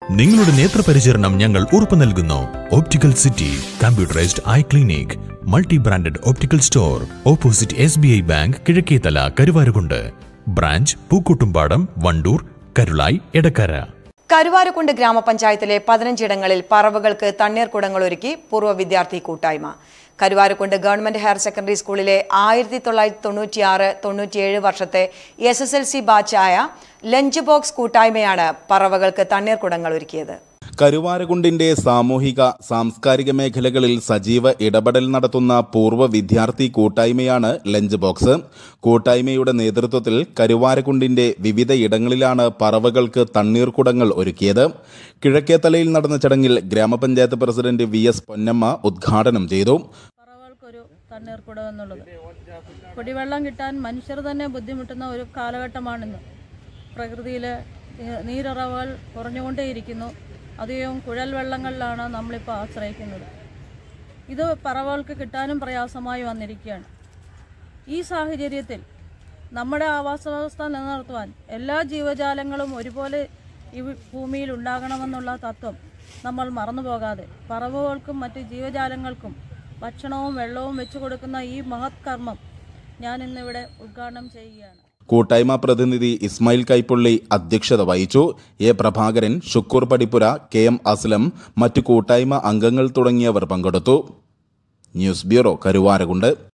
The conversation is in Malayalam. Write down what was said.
നിങ്ങളുടെ നേത്രപരിചരണം ഞങ്ങൾ ഉറപ്പു നൽകുന്നു optical city computerised eye clinic multi branded optical store opposite S B I bank Kizhakkethala Karuvarakundu branch Pookkottumpadam Wandoor Karulai Edakkara Karuvarakundu ഗ്രാമപഞ്ചായത്തിലെ പതിനഞ്ചിടങ്ങളിൽ പറവകൾക്ക് തണ്ണീർക്കുടങ്ങൾ ഒരുക്കി പൂർവ്വ വിദ്യാർത്ഥി കൂട്ടായ്മ കരുവാരക്കുണ്ട് ഗവൺമെന്റ് ഹയർ സെക്കൻഡറി സ്കൂളിലെ ആയിരത്തി തൊള്ളായിരത്തി തൊണ്ണൂറ്റിയാറ് തൊണ്ണൂറ്റിയേഴ് വർഷത്തെ എസ് എസ് എൽ സി ബാച്ചായ ലഞ്ച് ബോക്സ് കൂട്ടായ്മയാണ് പറവകൾക്ക് തണ്ണീർക്കുടങ്ങൾ ഒരുക്കിയത് കരുവാരകുണ്ടിന്റെ സാമൂഹിക സാംസ്കാരിക മേഖലകളിൽ സജീവ ഇടപെടൽ നടത്തുന്ന പൂർവ്വ വിദ്യാർത്ഥി കൂട്ടായ്മയാണ് ലഞ്ച് ബോക്സ് കൂട്ടായ്മയുടെ നേതൃത്വത്തിൽ കരുവാരകുണ്ടിന്റെ വിവിധ ഇടങ്ങളിലാണ് പറവകൾക്ക് തണ്ണീർക്കുടങ്ങൾ ഒരുക്കിയത് കിഴക്കേത്തലയിൽ നടന്ന ചടങ്ങിൽ ഗ്രാമപഞ്ചായത്ത് പ്രസിഡന്റ് വി എസ് പൊന്നമ്മ ഉദ്ഘാടനം ചെയ്തു പറവകൾക്കൊരു തണ്ണീർക്കുടം എന്നുള്ളത് കുടിവെള്ളം കിട്ടാൻ മനുഷ്യർ തന്നെ ബുദ്ധിമുട്ടുന്ന ഒരു കാലഘട്ടമാണിന്ന് പ്രകൃതിയിലെ നീ- നീരുറവകൾ കുറഞ്ഞുകൊണ്ടേയിരിക്കുന്നു അധികവും കുഴൽ വെള്ളങ്ങളിലാണ് നമ്മളിപ്പോൾ ആശ്രയിക്കുന്നത് ഇത് പറവകൾക്ക് കിട്ടാനും പ്രയാസമായി വന്നിരിക്കുകയാണ് ഈ സാഹചര്യത്തിൽ നമ്മുടെ ആവാസ വ്യവസ്ഥ നിലനിർത്തുവാൻ എല്ലാ ജീവജാലങ്ങളും ഒരുപോലെ ഈ ഭൂമിയിൽ ഉണ്ടാകണമെന്നുള്ള തത്വം നമ്മൾ മറന്നു പോകാതെ പറവുകൾക്കും മറ്റ് ജീവജാലങ്ങൾക്കും ഭക്ഷണവും വെള്ളവും വെച്ചു കൊടുക്കുന്ന ഈ മഹത് കർമ്മം ഞാൻ ഇന്നിവിടെ ഉദ്ഘാടനം ചെയ്യുകയാണ് കൂട്ടായ്മ പ്രതിനിധി ഇസ്മായിൽ കൈപ്പുള്ളി അധ്യക്ഷത വഹിച്ചു A Prabhakaran Shukkoor Padippura K M Aslam മറ്റു കൂട്ടായ്മ അംഗങ്ങൾ തുടങ്ങിയവർ പങ്കെടുത്തു ന്യൂസ് ബ്യൂറോ കരുവാരകുണ്ട്